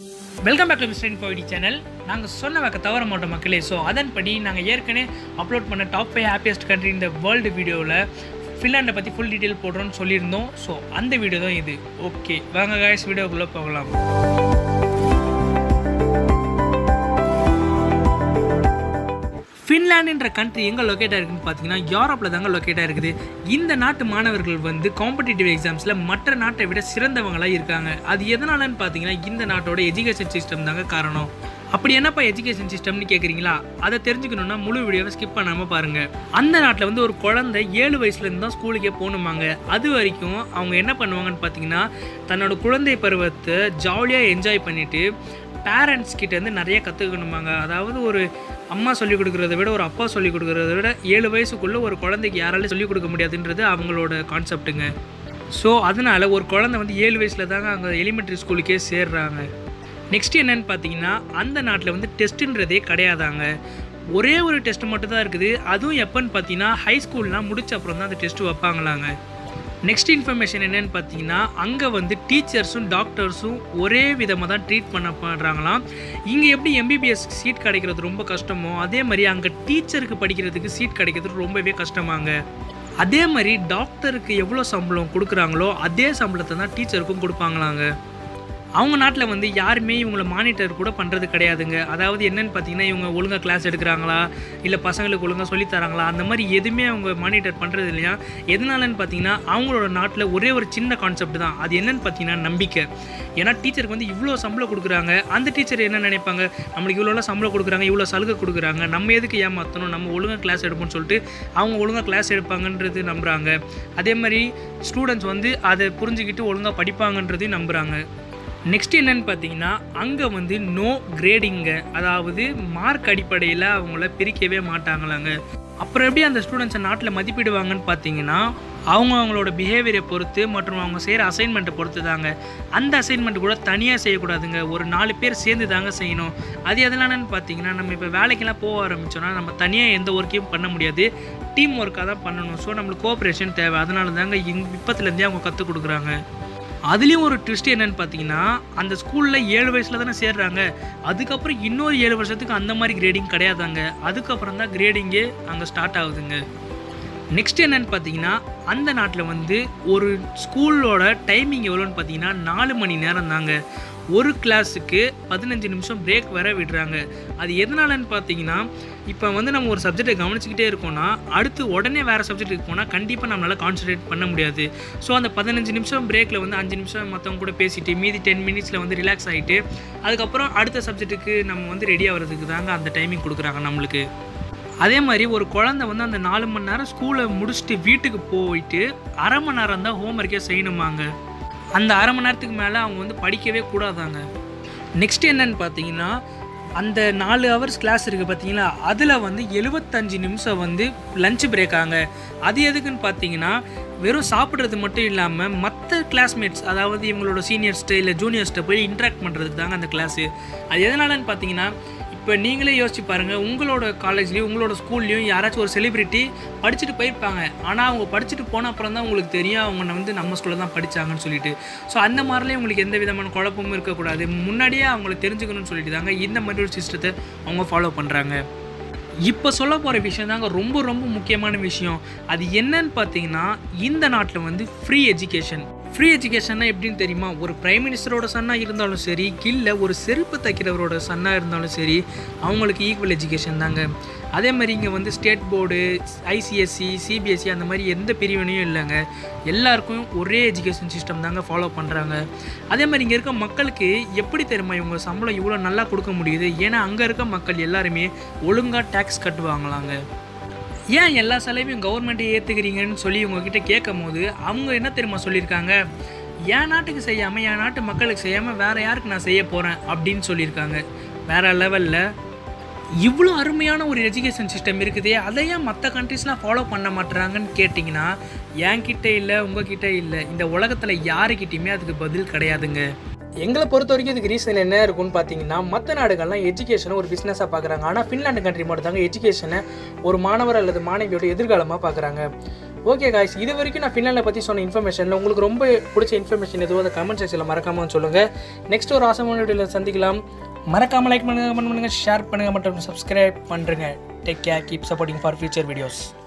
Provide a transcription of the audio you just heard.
welcome back to mister இன்ஃபோடி channel நாங்கள் சொன்ன வைக்க தவற மாட்டோம் மக்களே ஸோ அதன்படி நாங்கள் ஏற்கனவே அப்லோட் பண்ண டாப் ஃபைவ் ஹாப்பியஸ்ட் கண்ட்ரி இந்த வேர்ல்டு வீடியோவில் ஃபின்லாண்டை பற்றி ஃபுல் டீட்டெயில் போடுறோன்னு சொல்லியிருந்தோம் ஸோ அந்த வீடியோ தான் இது ஓகே வாங்க காய்ஸ் வீடியோக்குள்ளே போகலாம் ஃபின்லாண்டுன்ற கண்ட்ரி எங்கே லொக்கேட்டாக இருக்குன்னு பார்த்தீங்கன்னா யூரோப்பில் தாங்க லொக்கேட்டாக இருக்குது இந்த நாட்டு மாணவர்கள் வந்து காம்படிட்டிவ் எக்ஸாம்ஸில் மற்ற நாட்டை விட சிறந்தவங்களாக இருக்காங்க அது எதனாலன்னு பார்த்தீங்கன்னா இந்த நாட்டோட எஜுகேஷன் சிஸ்டம் தாங்க காரணம் அப்படி என்னப்பா எஜுகேஷன் சிஸ்டம்னு கேட்குறீங்களா அதை தெரிஞ்சுக்கணுன்னா முழு வீடியோவை ஸ்கிப் பண்ணாமல் பாருங்கள் அந்த நாட்டில் வந்து ஒரு குழந்தை ஏழு வயசுலேருந்து தான் ஸ்கூலுக்கே போகணுமாங்க அது வரைக்கும் அவங்க என்ன பண்ணுவாங்கன்னு பார்த்தீங்கன்னா தன்னோட குழந்தை பருவத்தை ஜாலியாக என்ஜாய் பண்ணிவிட்டு பேரண்ட்ஸ் கிட்டேருந்து நிறைய கற்றுக்கணுமாங்க அதாவது ஒரு அம்மா சொல்லிக் கொடுக்குறத விட ஒரு அப்பா சொல்லிக் கொடுக்குறத விட ஏழு வயசுக்குள்ளே ஒரு குழந்தைக்கு யாராலையும் சொல்லிக் கொடுக்க முடியாதுன்றது அவங்களோட கான்செப்ட்டுங்க ஸோ அதனால் ஒரு குழந்தை வந்து ஏழு வயசில் தாங்க அங்கே எலிமெண்ட்ரி ஸ்கூலுக்கே சேர்றாங்க நெக்ஸ்ட் என்னன்னு பார்த்தீங்கன்னா அந்த நாட்டில் வந்து டெஸ்ட்டுன்றதே கிடையாதாங்க ஒரே ஒரு டெஸ்ட் மட்டும் தான் இருக்குது அதுவும் எப்போன்னு பார்த்தீங்கன்னா ஹை ஸ்கூல்லாம் முடிச்ச அப்புறம் தான் அந்த டெஸ்ட்டு வைப்பாங்களாங்க நெக்ஸ்ட் இன்ஃபர்மேஷன் என்னன்னு பார்த்தீங்கன்னா அங்கே வந்து டீச்சர்ஸும் டாக்டர்ஸும் ஒரே விதமாக தான் ட்ரீட் பண்ண பண்ணுறாங்களாம் இங்கே எப்படி எம்பிபிஎஸ் சீட் கிடைக்கிறது ரொம்ப கஷ்டமோ அதே மாதிரி அங்கே டீச்சருக்கு படிக்கிறதுக்கு சீட் கிடைக்கிறது ரொம்பவே கஷ்டமாங்க அதே மாதிரி டாக்டருக்கு எவ்வளோ சம்பளம் கொடுக்குறாங்களோ அதே சம்பளத்தை தான் டீச்சருக்கும் கொடுப்பாங்களாங்க அவங்க நாட்டில் வந்து யாருமே இவங்களை மானிட்டர் கூட பண்ணுறது கிடையாதுங்க அதாவது என்னன்னு பார்த்தீங்கன்னா இவங்க ஒழுங்காக கிளாஸ் எடுக்கிறாங்களா இல்லை பசங்களுக்கு ஒழுங்காக சொல்லித் தராங்களா அந்த மாதிரி எதுவுமே அவங்க மானிட்டர் பண்ணுறது இல்லையா எதனாலன்னு பார்த்தீங்கன்னா அவங்களோட நாட்டில் ஒரே ஒரு சின்ன கான்செப்ட் தான் அது என்னன்னு பார்த்தீங்கன்னா நம்பிக்கை ஏன்னா டீச்சருக்கு வந்து இவ்வளோ சம்பளம் கொடுக்குறாங்க அந்த டீச்சர் என்ன நினைப்பாங்க நம்மளுக்கு இவ்வளோலாம் சம்பளம் கொடுக்குறாங்க இவ்வளோ சலுகை கொடுக்குறாங்க நம்ம எதுக்கு ஏமாற்றணும் நம்ம ஒழுங்காக கிளாஸ் எடுப்போம்னு சொல்லிட்டு அவங்க ஒழுங்காக கிளாஸ் எடுப்பாங்கன்றது நம்புகிறாங்க அதே மாதிரி ஸ்டூடெண்ட்ஸ் வந்து அதை புரிஞ்சுக்கிட்டு ஒழுங்காக படிப்பாங்கன்றதையும் நம்புகிறாங்க நெக்ஸ்ட் என்னன்னு பார்த்தீங்கன்னா அங்கே வந்து நோ கிரேடிங்க அதாவது மார்க் அடிப்படையில் அவங்கள பிரிக்கவே மாட்டாங்களாங்க அப்புறம் எப்படி அந்த ஸ்டூடெண்ட்ஸை நாட்டில் மதிப்பிடுவாங்கன்னு பார்த்தீங்கன்னா அவங்க அவங்களோட பிஹேவியரை பொறுத்து மற்றும் அவங்க செய்கிற அசைன்மெண்ட்டை பொறுத்து தாங்க அந்த அசைன்மெண்ட் கூட தனியாக செய்யக்கூடாதுங்க ஒரு நாலு பேர் சேர்ந்து தாங்க செய்யணும் அது எதனாலன்னு பார்த்தீங்கன்னா நம்ம இப்போ வேலைக்கெல்லாம் போக ஆரம்பித்தோன்னா நம்ம தனியாக எந்த ஒர்க்கையும் பண்ண முடியாது டீம் ஒர்க்காக தான் பண்ணணும் ஸோ நம்மளுக்கு கோஆப்ரேஷன் தேவை அதனால தாங்க இங் இப்பத்துலேருந்தே அவங்க கற்றுக் கொடுக்குறாங்க அதுலேயும் ஒரு ட்விஸ்ட் என்னன்னு பார்த்தீங்கன்னா அந்த ஸ்கூலில் ஏழு வயசில் தானே சேர்றாங்க அதுக்கப்புறம் இன்னொரு ஏழு வருஷத்துக்கு அந்த மாதிரி கிரேடிங் கிடையாதாங்க அதுக்கப்புறம் தான் கிரேடிங்கே அங்கே ஸ்டார்ட் ஆகுதுங்க நெக்ஸ்ட் என்னன்னு பார்த்தீங்கன்னா அந்த நாட்டில் வந்து ஒரு ஸ்கூலோட டைமிங் எவ்வளோன்னு பார்த்தீங்கன்னா நாலு மணி நேரம் தாங்க ஒரு கிளாஸுக்கு பதினஞ்சு நிமிஷம் பிரேக் வேற விடுறாங்க அது எதனாலன்னு பார்த்தீங்கன்னா இப்போ வந்து நம்ம ஒரு சப்ஜெக்டை கவனிச்சுக்கிட்டே இருக்கோம்னா அடுத்து உடனே வேறு சப்ஜெக்ட்டுக்கு போனால் கண்டிப்பாக நம்மளால் கான்சன்ட்ரேட் பண்ண முடியாது ஸோ அந்த பதினஞ்சு நிமிஷம் பிரேக்கில் வந்து அஞ்சு நிமிஷம் மற்றவங்க கூட பேசிட்டு மீதி டென் மினிட்ஸில் வந்து ரிலாக்ஸ் ஆகிட்டு அதுக்கப்புறம் அடுத்த சப்ஜெக்ட்டுக்கு நம்ம வந்து ரெடி ஆகிறதுக்கு தாங்க அந்த டைமிங் கொடுக்குறாங்க நம்மளுக்கு அதே மாதிரி ஒரு குழந்தை வந்து அந்த நாலு மணி நேரம் ஸ்கூலை முடிச்சுட்டு வீட்டுக்கு போயிட்டு அரை மணி நேரம் தான் ஹோம்ஒர்க்கே செய்யணுமாங்க அந்த அரை மணி நேரத்துக்கு மேலே அவங்க வந்து படிக்கவே கூடாதாங்க நெக்ஸ்ட் என்னன்னு பார்த்தீங்கன்னா அந்த நாலு ஹவர்ஸ் கிளாஸ் இருக்குது பார்த்தீங்களா அதில் வந்து எழுபத்தஞ்சு நிமிஷம் வந்து லஞ்ச் பிரேக் ஆங்க அது எதுக்குன்னு பார்த்தீங்கன்னா வெறும் சாப்பிட்றது மட்டும் இல்லாமல் மற்ற கிளாஸ்மேட்ஸ் அதாவது இவங்களோட சீனியர்ஸ்ட்டு இல்லை ஜூனியர்ஸ்ட்டை போய் இன்ட்ராக்ட் பண்ணுறதுக்கு தாங்க அந்த கிளாஸு அது எதனாலன்னு பார்த்தீங்கன்னா இப்போ நீங்களே யோசிச்சு பாருங்கள் உங்களோட காலேஜ்லேயும் உங்களோட ஸ்கூல்லையும் யாராச்சும் ஒரு செலிபிரிட்டி படிச்சுட்டு போயிருப்பாங்க ஆனால் அவங்க படிச்சுட்டு போன அப்புறம் தான் உங்களுக்கு தெரியும் அவங்க வந்து நம்ம ஸ்கூலில் தான் படித்தாங்கன்னு சொல்லிட்டு ஸோ அந்த மாதிரிலாம் உங்களுக்கு எந்த விதமான குழப்பமும் இருக்கக்கூடாது முன்னாடியே அவங்களுக்கு தெரிஞ்சுக்கணும்னு சொல்லிட்டு தாங்க இந்த மாதிரி ஒரு சிஸ்டத்தை அவங்க ஃபாலோ பண்ணுறாங்க இப்போ சொல்ல போகிற விஷயம் தாங்க ரொம்ப ரொம்ப முக்கியமான விஷயம் அது என்னன்னு பார்த்தீங்கன்னா இந்த நாட்டில் வந்து ஃப்ரீ எஜுகேஷன் ஃப்ரீ எஜுகேஷன்னா எப்படின்னு தெரியுமா ஒரு பிரைம் மினிஸ்டரோட சன்னாக இருந்தாலும் சரி இல்லை ஒரு செருப்பு தைக்கிறவரோட சன்னாக இருந்தாலும் சரி அவங்களுக்கு ஈக்குவல் எஜுகேஷன் தாங்க அதே மாதிரி இங்கே வந்து ஸ்டேட் போர்டு ஐசிஎஸ்சி சிபிஎஸ்சி அந்த மாதிரி எந்த பிரிவினையும் இல்லைங்க எல்லாருக்கும் ஒரே எஜுகேஷன் சிஸ்டம் தாங்க ஃபாலோ பண்ணுறாங்க அதே மாதிரி இங்கே இருக்க மக்களுக்கு எப்படி தெரியுமா இவங்க சம்பளம் இவ்வளோ நல்லா கொடுக்க முடியுது ஏன்னா அங்கே இருக்க மக்கள் எல்லாருமே ஒழுங்காக டேக்ஸ் கட்டுவாங்களாங்க ஏன் எல்லா செலவையும் கவர்மெண்ட்டை ஏற்றுக்கிறீங்கன்னு சொல்லி உங்ககிட்ட கேட்கும் போது அவங்க என்ன தெரியுமா சொல்லியிருக்காங்க என் நாட்டுக்கு செய்யாமல் என் நாட்டு மக்களுக்கு செய்யாமல் வேறு யாருக்கு நான் செய்ய போகிறேன் அப்படின்னு சொல்லியிருக்காங்க வேறு லெவலில் இவ்வளோ அருமையான ஒரு எஜுகேஷன் சிஸ்டம் இருக்குதே அதை ஏன் மற்ற கண்ட்ரிஸ்லாம் ஃபாலோ பண்ண மாட்டுறாங்கன்னு கேட்டிங்கன்னா என்கிட்ட இல்லை உங்ககிட்ட இல்லை இந்த உலகத்தில் யாருக்கிட்டையுமே அதுக்கு பதில் கிடையாதுங்க எங்களை பொறுத்த வரைக்கும் இதுக்கு ரீசன் என்ன இருக்குன்னு பார்த்தீங்கன்னா மற்ற நாடுகள்லாம் எஜுகேஷனை ஒரு பிஸ்னஸாக பார்க்குறாங்க ஆனால் ஃபின்லாண்டு கண்ட்ரி மட்டும் தாங்க எஜுகேஷனை ஒரு மாணவர் அல்லது மாணவியோட எதிர்காலமாக பார்க்குறாங்க ஓகே காய்ஸ் இது வரைக்கும் நான் ஃபின்லாண்டை பற்றி சொன்ன இன்ஃபர்மேஷனில் உங்களுக்கு ரொம்ப பிடிச்ச இன்ஃபர்மேஷன் எதுவும் அதை கமெண்ட் செக்ஷனில் மறக்காமல் சொல்லுங்கள் நெக்ஸ்ட் ஒரு ஆசமான வீடியோவில் சந்திக்கலாம் மறக்காமல் லைக் பண்ணுங்கள் கமெண்ட் பண்ணுங்கள் ஷேர் பண்ணுங்கள் மற்றும் சப்ஸ்கிரைப் பண்ணுறேங்க take care keep supporting for future videos